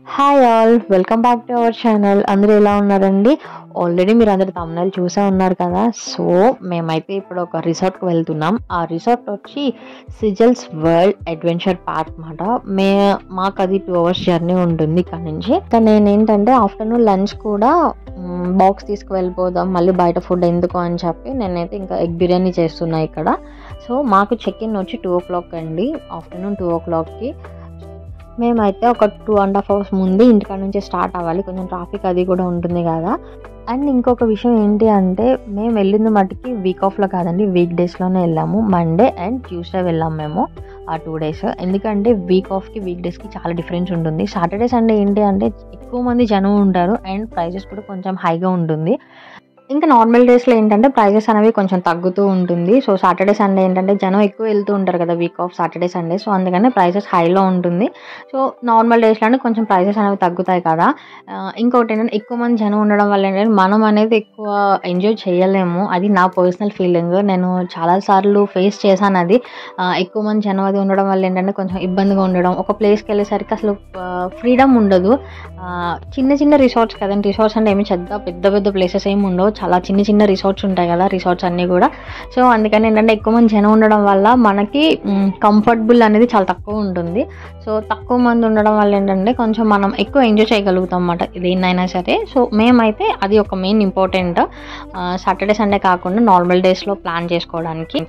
hi all welcome back to our channel అందరూ ఎలా ఉన్నారండి ఆల్రెడీ మీరు అందరు తమిళ చూసే ఉన్నారు కదా సో మేమైతే ఇప్పుడు ఒక రిసార్ట్కి వెళ్తున్నాం ఆ రిసార్ట్ వచ్చి సిజల్స్ వరల్డ్ అడ్వెంచర్ పార్క్ మాట మే మాకు అది టూ అవర్స్ జర్నీ ఉంటుంది ఇక్కడ నుంచి ఇంకా నేను ఏంటంటే ఆఫ్టర్నూన్ లంచ్ కూడా బాక్స్ తీసుకు వెళ్ళిపోదాం మళ్ళీ బయట ఫుడ్ ఎందుకు అని చెప్పి నేనైతే ఇంకా ఎగ్ బిర్యానీ చేస్తున్నా ఇక్కడ సో మాకు చెక్ ఇన్ వచ్చి టూ ఓ క్లాక్ అండి ఆఫ్టర్నూన్ టూ ఓ క్లాక్కి మేమైతే ఒక టూ అండ్ హాఫ్ అవర్స్ ముందు ఇంటికాడ నుంచి స్టార్ట్ అవ్వాలి కొంచెం ట్రాఫిక్ అది కూడా ఉంటుంది కదా అండ్ ఇంకొక విషయం ఏంటి అంటే మేము వెళ్ళింది మటుకి వీక్ ఆఫ్లో కాదండి వీక్ డేస్లోనే వెళ్ళాము మండే అండ్ ట్యూస్డే వెళ్ళాం మేము ఆ టూ డేస్ ఎందుకంటే వీక్ ఆఫ్కి వీక్ డేస్కి చాలా డిఫరెన్స్ ఉంటుంది సాటర్డే సండే ఏంటి అంటే ఎక్కువ మంది జనం ఉంటారు అండ్ ప్రైజెస్ కూడా కొంచెం హైగా ఉంటుంది ఇంకా నార్మల్ డేస్లో ఏంటంటే ప్రైజెస్ అనేవి కొంచెం తగ్గుతూ ఉంటుంది సో సాటర్డే సండే ఏంటంటే జనం ఎక్కువ వెళ్తూ ఉంటారు కదా week off Saturday Sunday so అందుకని ప్రైజెస్ హైలో ఉంటుంది సో నార్మల్ డేస్లోనే కొంచెం ప్రైజెస్ అనేవి తగ్గుతాయి కదా ఆ, ఇంకొకటి ఏంటంటే ఎక్కువ మంది జనం ఉండడం వల్ల ఏంటంటే మనం అనేది ఎక్కువ ఎంజాయ్ చేయలేము అది నా పర్సనల్ ఫీలింగ్ నేను చాలాసార్లు ఫేస్ చేశాను అది ఆ, ఎక్కువ మంది జనం అది ఉండడం వల్ల ఏంటంటే కొంచెం ఇబ్బందిగా ఉండడం ఒక ప్లేస్కి వెళ్ళేసరికి అసలు ఫ్రీడమ్ ఉండదు ఆ, చిన్న చిన్న రిసార్ట్స్ కదండి రిసార్ట్స్ అంటే ఏమి పెద్ద పెద్ద పెద్ద ప్లేసెస్ ఏమి ఉండవు చాలా చిన్న చిన్న రిసార్ట్స్ ఉంటాయి కదా రిసార్ట్స్ అన్నీ కూడా సో అందుకని ఏంటంటే ఎక్కువ మంది జనం ఉండడం వల్ల మనకి కంఫర్టబుల్ అనేది చాలా తక్కువ ఉంటుంది సో తక్కువ మంది ఉండడం వల్ల ఏంటంటే కొంచెం మనం ఎక్కువ ఎంజాయ్ చేయగలుగుతాం అన్నమాట దేన్నైనా సరే సో మేమైతే అది ఒక మెయిన్ ఇంపార్టెంట్ సాటర్డే సండే కాకుండా నార్మల్ డేస్లో ప్లాన్ చేసుకోవడానికి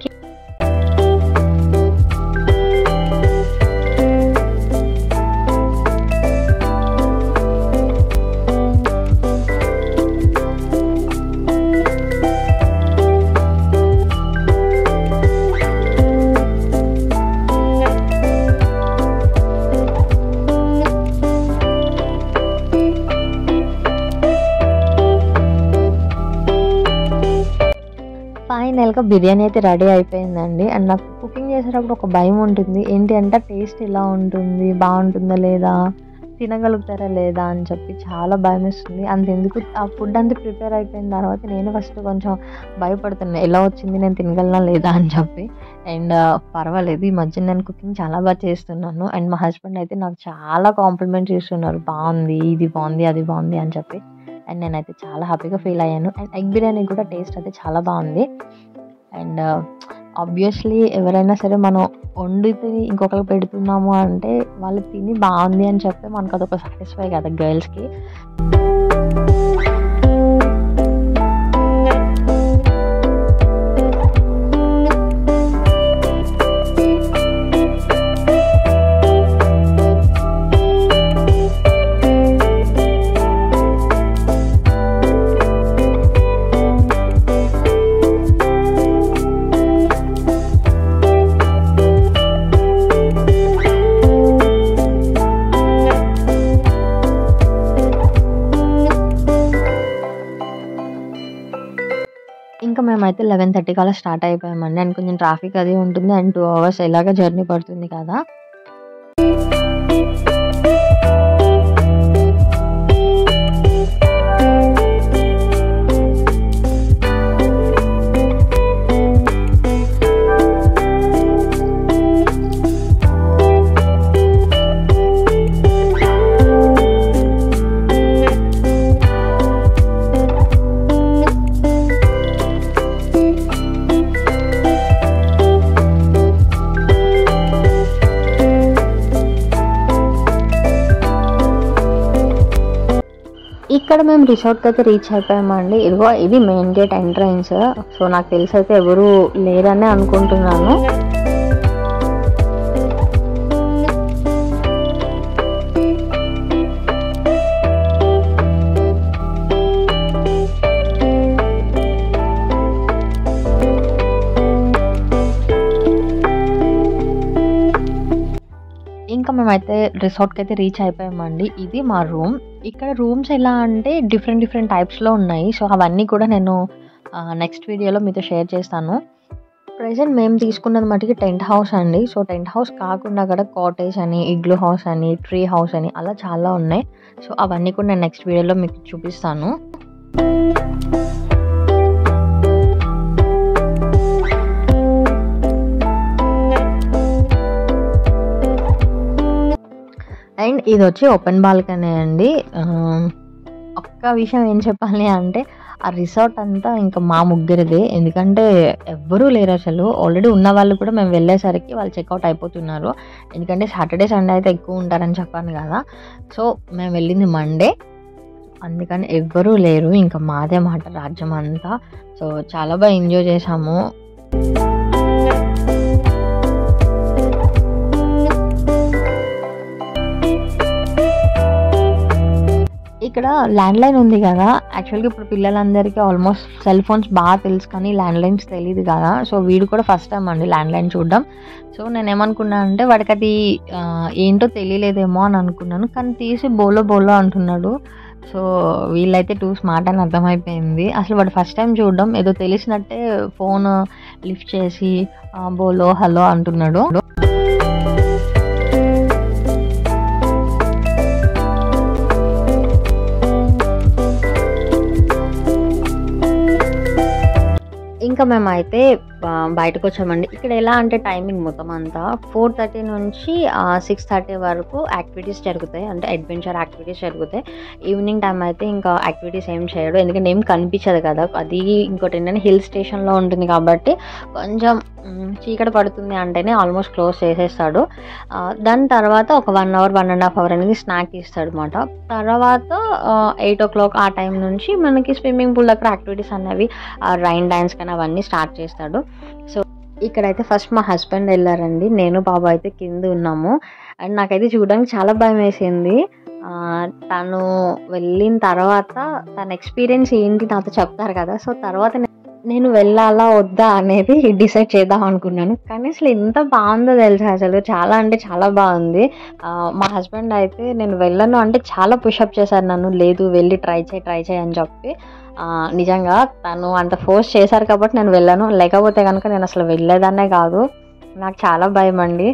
ఫైనల్గా బిర్యానీ అయితే రెడీ అయిపోయిందండి అండ్ నాకు కుకింగ్ చేసేటప్పుడు ఒక భయం ఉంటుంది ఏంటి అంటే టేస్ట్ ఎలా ఉంటుంది బాగుంటుందా లేదా తినగలుగుతారా లేదా అని చెప్పి చాలా భయం వేస్తుంది అంతెందుకు ఆ ఫుడ్ అంతా ప్రిపేర్ అయిపోయిన తర్వాత నేను ఫస్ట్ కొంచెం భయపడుతున్నా ఎలా వచ్చింది నేను తినగలనా లేదా అని చెప్పి అండ్ పర్వాలేదు ఈ మధ్య నేను కుకింగ్ చాలా బాగా చేస్తున్నాను అండ్ మా హస్బెండ్ అయితే నాకు చాలా కాంప్లిమెంట్ చేస్తున్నారు బాగుంది ఇది బాగుంది అది బాగుంది అని చెప్పి అండ్ నేనైతే చాలా హ్యాపీగా ఫీల్ అయ్యాను అండ్ ఎగ్ బిర్యానీ కూడా టేస్ట్ అయితే చాలా బాగుంది అండ్ ఆబ్వియస్లీ ఎవరైనా సరే మనం వండితే ఇంకొకరికి పెడుతున్నాము అంటే వాళ్ళు తిని బాగుంది అని చెప్తే మనకు అదొక సాటిస్ఫై కదా గర్ల్స్కి ఇంకా మేమైతే లెవెన్ థర్టీకి అలా స్టార్ట్ అయిపోయామండి అండ్ కొంచెం ట్రాఫిక్ అది ఉంటుంది అండ్ టూ అవర్స్ ఎలాగ జర్నీ పడుతుంది కదా ఇక్కడ మేము రిసార్ట్కి అయితే రీచ్ అయిపోయామండి ఇదిగో ఇది మెయిన్ గేట్ ఎంట్రన్స్ సో నాకు తెలిసి అయితే ఎవరు లేరని అనుకుంటున్నాను ఇంకా మేమైతే రిసార్ట్కి అయితే రీచ్ అయిపోయామండి ఇది మా రూమ్ ఇక్కడ రూమ్స్ ఎలా అంటే డిఫరెంట్ డిఫరెంట్ టైప్స్లో ఉన్నాయి సో అవన్నీ కూడా నేను నెక్స్ట్ వీడియోలో మీతో షేర్ చేస్తాను ప్రజెంట్ మేము తీసుకున్నది మటుకి టెంట్ హౌస్ అండి సో టెంట్ హౌస్ కాకుండా కూడా కాటేజ్ అని ఇగ్లు హౌస్ అని ట్రీ హౌస్ అని అలా చాలా ఉన్నాయి సో అవన్నీ కూడా నేను నెక్స్ట్ వీడియోలో మీకు చూపిస్తాను అండ్ ఇది వచ్చి ఓపెన్ బాల్కనీ అండి ఆ, ఒక్క విషయం ఏం చెప్పాలి అంటే ఆ రిసార్ట్ అంతా ఇంకా మా ముగ్గురిదే ఎందుకంటే ఎవ్వరూ లేరు అసలు ఆల్రెడీ ఉన్న వాళ్ళు కూడా మేము వెళ్ళేసరికి వాళ్ళు చెక్అవుట్ అయిపోతున్నారు ఎందుకంటే సాటర్డే సండే అయితే ఎక్కువ ఉంటారని చెప్పాను కదా సో మేము వెళ్ళింది మండే అందుకని ఎవ్వరూ లేరు ఇంకా మాదే మాట రాజ్యం అంతా సో చాలా బాగా ఎంజాయ్ చేసాము ఇక్కడ ల్యాండ్ లైన్ ఉంది కదా యాక్చువల్గా ఇప్పుడు పిల్లలందరికీ ఆల్మోస్ట్ సెల్ ఫోన్స్ బాగా తెలుసు కానీ ల్యాండ్ లైన్స్ తెలియదు కదా సో వీడు కూడా ఫస్ట్ టైం అండి ల్యాండ్ లైన్ చూడడం సో నేను ఏమనుకున్నా అంటే వాడికి అది ఆ, ఏంటో తెలియలేదేమో అని అనుకున్నాను కానీ తీసి బోలో బోలో అంటున్నాడు సో వీళ్ళైతే టూ స్మార్ట్ అని అర్థమైపోయింది అసలు వాడు ఫస్ట్ టైం చూడడం ఏదో తెలిసినట్టే ఫోన్ లిఫ్ట్ చేసి ఆ, బోలో హలో అంటున్నాడు ఇంకా మేమైతే ఆ, బయటకు వచ్చామండి ఇక్కడ ఎలా అంటే టైమింగ్ మొత్తం అంతా ఫోర్ థర్టీ నుంచి సిక్స్ థర్టీ వరకు యాక్టివిటీస్ జరుగుతాయి అంటే అడ్వెంచర్ యాక్టివిటీస్ జరుగుతాయి ఈవినింగ్ టైం అయితే ఇంకా యాక్టివిటీస్ ఏం చేయడు ఎందుకంటే ఏం కనిపించదు కదా అది ఇంకోటి ఏంటంటే హిల్ స్టేషన్లో ఉంటుంది కాబట్టి కొంచెం మ్, చీకటి పడుతుంది అంటేనే ఆల్మోస్ట్ క్లోజ్ చేసేస్తాడు ఆ, దాని తర్వాత ఒక one hour one and half hour అనేది స్నాక్ ఇస్తాడు అనమాట తర్వాత ఎయిట్ ఓ క్లాక్ ఆ టైం నుంచి మనకి స్విమ్మింగ్ పూల్ దగ్గర యాక్టివిటీస్ అనేవి రైన్ డాన్స్ కానీ అవన్నీ స్టార్ట్ చేస్తాడు సో ఇక్కడైతే ఫస్ట్ మా హస్బెండ్ వెళ్ళారండి నేను బాబు అయితే కింద ఉన్నాము అండ్ నాకైతే చూడడానికి చాలా భయం వేసింది ఆ, తను వెళ్ళిన తర్వాత తన ఎక్స్పీరియన్స్ ఏంటి నాతో చెప్తారు కదా సో తర్వాత నే- నేను వెళ్ళాలా వద్దా అనేది డిసైడ్ చేద్దాం అనుకున్నాను కానీ అసలు ఎంత బాగుందో తెలుసా అసలు చాలా అంటే చాలా బాగుంది ఆ, మా హస్బెండ్ అయితే నేను వెళ్ళను అంటే చాలా పుషప్ చేశారు నన్ను లేదు వెళ్ళి ట్రై చేయి ట్రై చేయి అని చెప్పి ఆ, నిజంగా తను అంత ఫోర్స్ చేశారు కాబట్టి నేను వెళ్ళాను లేకపోతే కనుక నేను అసలు వెళ్ళేదాన్నే కాదు నాకు చాలా భయం అండి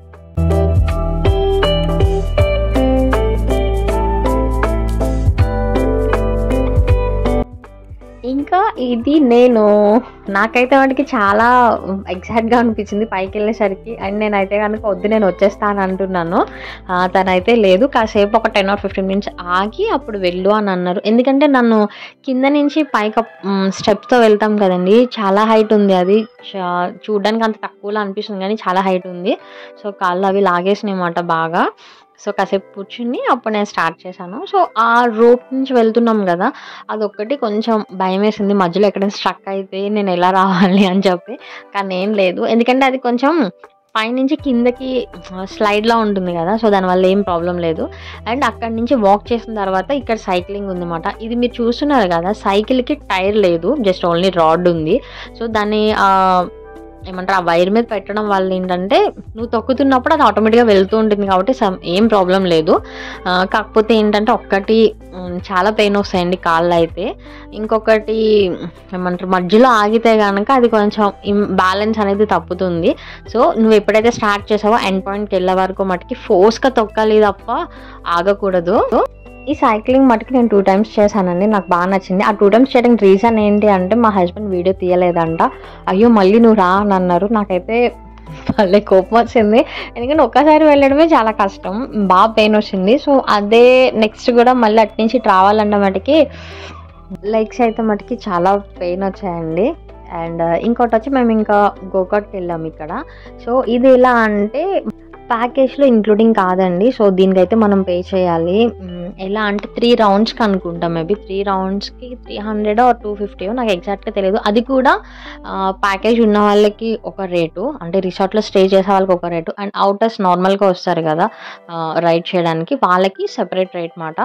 ఇంకా ఇది నేను నాకైతే వాటికి చాలా ఎగ్జాక్ట్గా అనిపించింది పైకి వెళ్ళేసరికి అండ్ నేనైతే కనుక వద్దు నేను వచ్చేస్తాను అంటున్నాను ఆ, తనైతే లేదు కాసేపు ఒక టెన్ ఆర్ ఫిఫ్టీన్ మినిట్స్ ఆగి అప్పుడు వెళ్ళు అని అన్నారు ఎందుకంటే నన్ను కింద నుంచి పైకి స్టెప్స్తో వెళ్తాం కదండి చాలా హైట్ ఉంది అది చా- చూడ్డానికి అంత తక్కువలో అనిపిస్తుంది కానీ చాలా హైట్ ఉంది సో కాళ్ళు అవి లాగేసినాయి అన్నమాట బాగా సో కాసేపు కూర్చుని అప్పుడు నేను స్టార్ట్ చేశాను సో ఆ రోప్ నుంచి వెళ్తున్నాం కదా అదొక్కటి కొంచెం భయం వేసింది మధ్యలో ఎక్కడైనా స్ట్రక్ అయితే నేను ఎలా రావాలి అని చెప్పి కానీ ఏం లేదు ఎందుకంటే అది కొంచెం పైనుంచి కిందకి స్లైడ్లా ఉంటుంది కదా సో దానివల్ల ఏం ప్రాబ్లం లేదు అండ్ అక్కడి నుంచి వాక్ చేసిన తర్వాత ఇక్కడ సైక్లింగ్ ఉందన్నమాట ఇది మీరు చూస్తున్నారు కదా సైకిల్కి టైర్ లేదు జస్ట్ ఓన్లీ రాడ్ ఉంది సో దాన్ని ఆ, ఏమంటారు ఆ వైర్ మీద పెట్టడం వల్ల ఏంటంటే నువ్వు తొక్కుతున్నప్పుడు అది ఆటోమేటిక్గా వెళ్తూ ఉంటుంది కాబట్టి some- ఏం ప్రాబ్లం లేదు ఆ, కాకపోతే ఏంటంటే ఒక్కటి ఉమ్, చాలా పెయిన్ వస్తాయండి కాళ్ళు అయితే ఇంకొకటి ఏమంటారు మధ్యలో ఆగితే కనుక అది కొంచెం బ్యాలెన్స్ అనేది తప్పుతుంది సో నువ్వు ఎప్పుడైతే స్టార్ట్ చేసావో ఎండ్ పాయింట్కి వెళ్ళే వరకు మటుకి ఫోర్స్గా తొక్కాలి తప్ప ఆగకూడదు ఈ సైక్లింగ్ మటుకు నేను టూ టైమ్స్ చేశానండి నాకు బాగా నచ్చింది ఆ టూ టైమ్స్ చేయడానికి రీజన్ ఏంటి అంటే మా హస్బెండ్ వీడియో తీయలేదంట అయ్యో మళ్ళీ నువ్వు రా అని అన్నారు నాకైతే భలే కోపం వచ్చింది ఎందుకంటే ఒక్కసారి వెళ్ళడమే చాలా కష్టం బాగా పెయిన్ వచ్చింది సో అదే నెక్స్ట్ కూడా మళ్ళీ అటు నుంచి ఇటు రావాలన్న మటుకి లెగ్స్ అయితే మటుకి చాలా పెయిన్ వచ్చాయండి అండ్ ఇంకోటి వచ్చి మేము ఇంకా గోకాట్కి వెళ్ళాము ఇక్కడ సో ఇది ఎలా అంటే ప్యాకేజ్లో ఇంక్లూడింగ్ కాదండి సో దీనికైతే మనం పే చేయాలి మ్, ఎలా అంటే త్రీ రౌండ్స్కి అనుకుంటాం మేబీ త్రీ రౌండ్స్కి three hundred or two fifty నాకు ఎగ్జాక్ట్గా తెలియదు అది కూడా ప్యాకేజ్ ఉన్న వాళ్ళకి ఒక రేటు అంటే రిసార్ట్లో స్టే చేసే వాళ్ళకి ఒక రేటు అండ్ అవుటర్స్ నార్మల్గా వస్తారు కదా రైడ్ చేయడానికి వాళ్ళకి సెపరేట్ రేట్ మాట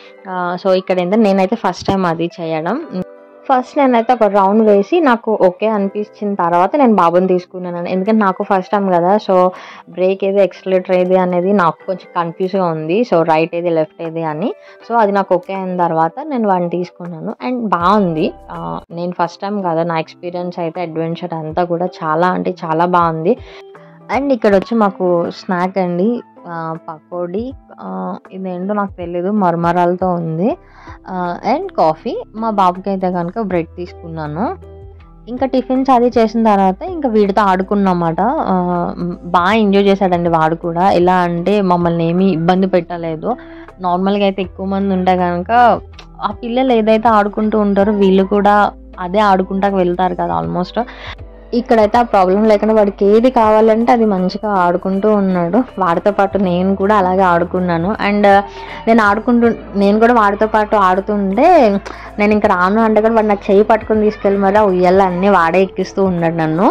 సో ఇక్కడ ఏంటంటే నేనైతే ఫస్ట్ టైం అది చేయడం ఫస్ట్ నేనైతే ఒక రౌండ్ వేసి నాకు ఓకే అనిపించిన తర్వాత నేను బాబుని తీసుకున్నాను ఎందుకంటే నాకు ఫస్ట్ టైం కదా సో బ్రేక్ ఏది ఎక్సలేటర్ ఏది అనేది నాకు కొంచెం కన్ఫ్యూజ్గా ఉంది సో రైట్ ఏది లెఫ్ట్ ఏది అని సో అది నాకు ఓకే అయిన తర్వాత నేను వాడిని తీసుకున్నాను అండ్ బాగుంది ఆ, నేను ఫస్ట్ టైం కదా నా ఎక్స్పీరియన్స్ అయితే అడ్వెంచర్ అంతా కూడా చాలా అంటే చాలా బాగుంది అండ్ ఇక్కడ వచ్చి మాకు స్నాక్ అండి ఆ, పకోడీ ఆ, ఇదేంటో నాకు తెలియదు మరమరాలతో ఉంది అండ్ కాఫీ మా బాబుకి అయితే కనుక బ్రెడ్ తీసుకున్నాను ఇంకా టిఫిన్స్ అది చేసిన తర్వాత ఇంకా వీడితో ఆడుకున్నమాట బాగా ఎంజాయ్ చేశాడండి వాడు కూడా ఎలా అంటే మమ్మల్ని ఏమీ ఇబ్బంది పెట్టలేదు నార్మల్గా అయితే ఎక్కువ మంది ఉంటే కనుక ఆ పిల్లలు ఏదైతే ఆడుకుంటూ ఉంటారో వీళ్ళు కూడా అదే ఆడుకుంటాకు వెళ్తారు కదా ఆల్మోస్ట్ ఇక్కడైతే ఆ ప్రాబ్లం లేకుండా వాడికి ఏది కావాలంటే అది మంచిగా ఆడుకుంటూ ఉన్నాడు వాడితో పాటు నేను కూడా అలాగే ఆడుకున్నాను అండ్ నేను ఆడుకుంటూ నేను కూడా వాడితో పాటు ఆడుతుంటే నేను ఇంకా రాను అంటే కూడా వాడు నాకు చెయ్యి పట్టుకొని తీసుకెళ్ళి మరి ఆ ఉయ్యాల అన్నీ వాడే ఎక్కిస్తూ ఉన్నాడు నన్ను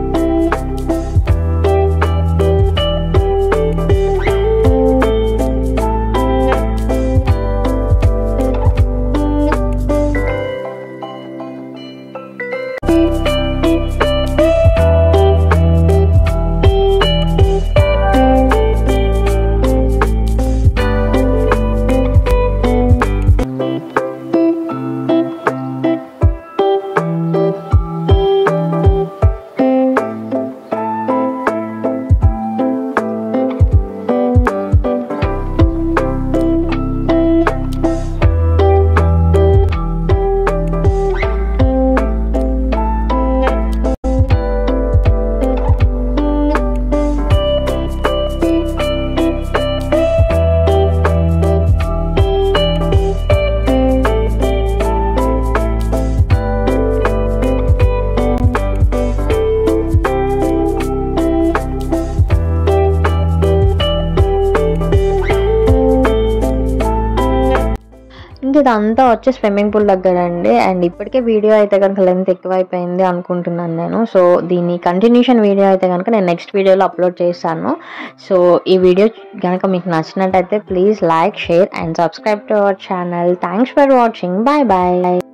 ఇంక ఇదంతా వచ్చి స్విమ్మింగ్ పూల్ దగ్గర అండి అండ్ ఇప్పటికే వీడియో అయితే కనుక లెంత్ ఎక్కువైపోయింది అనుకుంటున్నాను నేను సో దీని కంటిన్యూషన్ వీడియో అయితే కనుక నేను నెక్స్ట్ వీడియోలో అప్లోడ్ చేస్తాను సో ఈ వీడియో కనుక మీకు నచ్చినట్టయితే please like share and subscribe to our channel thanks for watching bye bye